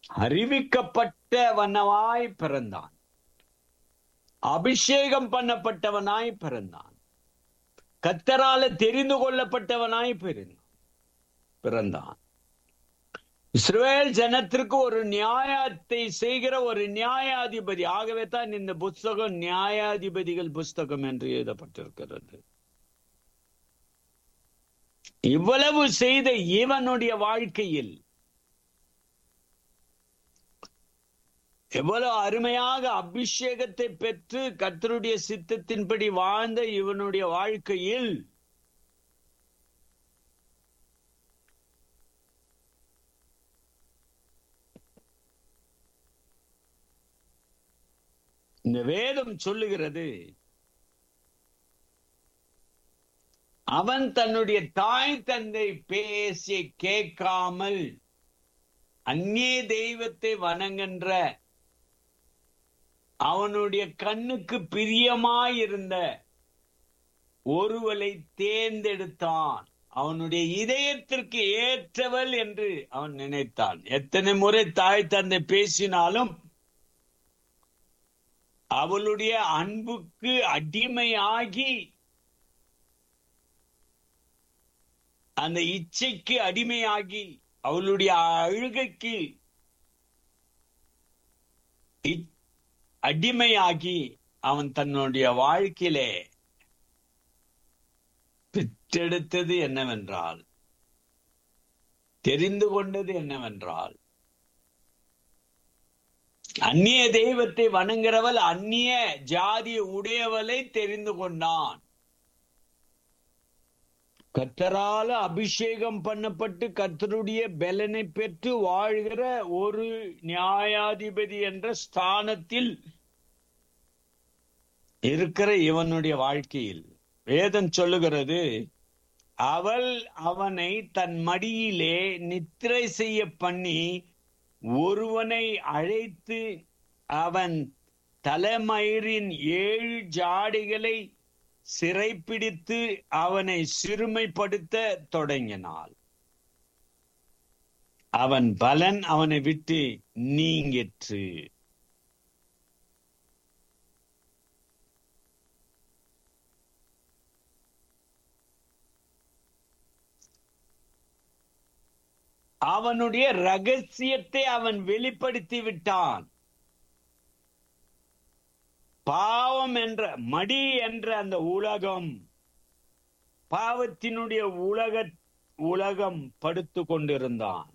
அறிவிக்கப்பட்டவனவாய் பிறந்தான் அபிஷேகம் பண்ணப்பட்டவனாய் பிறந்தான் கத்தரால தெரிந்து கொள்ளப்பட்டவனாய் பிறந்தான் பிறந்தான் இஸ்ரவேல் ஜனத்திற்கு ஒரு நியாயத்தை செய்கிற ஒரு நியாயாதிபதி ஆகவே தான் இந்த புஸ்தகம் நியாயாதிபதிகள் புஸ்தகம் என்று எழுதப்பட்டிருக்கிறது இவ்வளவு செய்த இவனுடைய வாழ்க்கையில் எவ்வளவு அருமையாக அபிஷேகத்தை பெற்று கத்தருடைய சித்தத்தின்படி வாழ்ந்த இவனுடைய வாழ்க்கையில் இந்த வேதம் சொல்லுகிறது அவன் தன்னுடைய தாய் தந்தை பேசி கேட்காமல் அந்நிய தெய்வத்தை வணங்குகின்ற அவனுடைய கண்ணுக்கு பிரியமாயிருந்த ஒருவளை தேர்ந்தெடுத்தான் அவனுடைய இதயத்திற்கு ஏற்றவள் என்று அவன் நினைத்தான் எத்தனை முறை தாய் தந்தை பேசினாலும் அவளுடைய அன்புக்கு அடிமையாகி அந்த இச்சைக்கு அடிமையாகி அவளுடைய அழுகைக்கு அடிமையாகி அவன் தன்னுடைய வாழ்க்கையிலே பெற்றெடுத்தது என்னவென்றால் தெரிந்து கொண்டது என்னவென்றால் அந்நிய தெய்வத்தை வணங்குறவள் அந்நிய ஜாதி உடையவளை தெரிந்து கொண்டான் கத்தரால அபிஷேகம் பண்ணப்பட்டு கத்தருடைய பலனை பெற்று வாழ்கிற ஒரு நியாயாதிபதி என்ற ஸ்தானத்தில் இருக்கிற இவனுடைய வாழ்க்கையில் வேதம் சொல்லுகிறது அவள் அவனை தன் மடியிலே நித்திரை செய்ய பண்ணி ஒருவனை அழைத்து அவன் தலைமயிரின் ஏழு ஜாடிகளை சிறைப்பிடித்து அவனை சிறுமைப்படுத்த தொடங்கினாள் அவன் பலன் அவனை விட்டு நீங்கிற்று அவனுடைய ரகசியத்தை அவன் வெளிப்படுத்தி விட்டான் பாவம் என்ற மடி என்ற அந்த உலகம் பாவத்தினுடைய உலக உலகம் படுத்து கொண்டிருந்தான்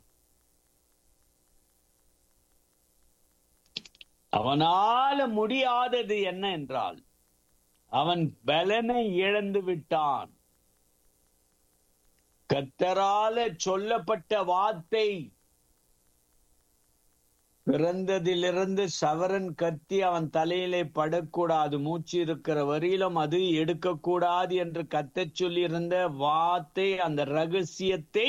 அவனால முடியாதது என்ன என்றால் அவன் பலனை இழந்து விட்டான் கத்தரால சொல்லப்பட்ட வார்த்தை பிறந்ததிலிருந்து சவரன் கத்தி அவன் தலையிலே படக்கூடாது மூச்சு இருக்கிற வரையிலும் அது எடுக்கக்கூடாது என்று கத்த சொல்லியிருந்த வார்த்தை அந்த ரகசியத்தை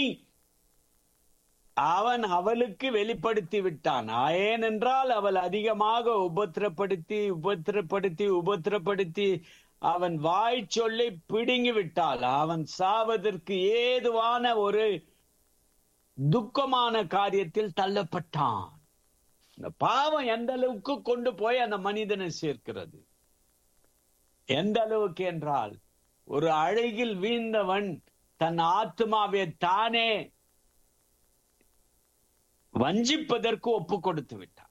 அவன் அவளுக்கு வெளிப்படுத்தி விட்டான் ஏனென்றால் அவள் அதிகமாக உபத்திரப்படுத்தி உபத்திரப்படுத்தி உபத்திரப்படுத்தி அவன் வாய் சொல்லை பிடுங்கி விட்டால் அவன் சாவதற்கு ஏதுவான ஒரு துக்கமான காரியத்தில் தள்ளப்பட்டான் இந்த பாவம் எந்த அளவுக்கு கொண்டு போய் அந்த மனிதனை சேர்க்கிறது எந்த அளவுக்கு என்றால் ஒரு அழகில் வீழ்ந்தவன் தன் ஆத்மாவை தானே வஞ்சிப்பதற்கு ஒப்பு கொடுத்து விட்டான்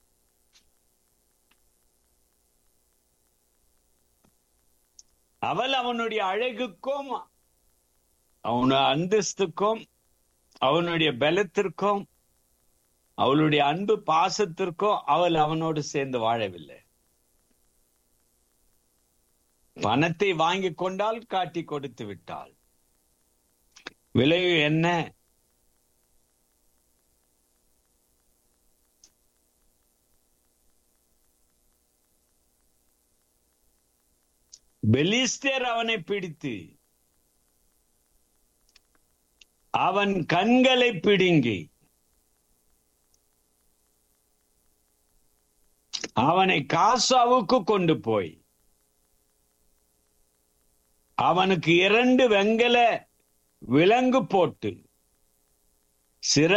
அவள் அவனுடைய அழகுக்கும் அவனுடைய அந்தஸ்துக்கும் அவனுடைய பலத்திற்கும் அவளுடைய அன்பு பாசத்திற்கும் அவள் அவனோடு சேர்ந்து வாழவில்லை பணத்தை வாங்கி கொண்டால் காட்டி கொடுத்து விட்டாள் விளைவு என்ன பெலிஸ்தேர் அவனை பிடித்து அவன் கண்களை பிடுங்கி அவனை காசாவுக்கு கொண்டு போய் அவனுக்கு இரண்டு வெங்கல விலங்கு போட்டு சிற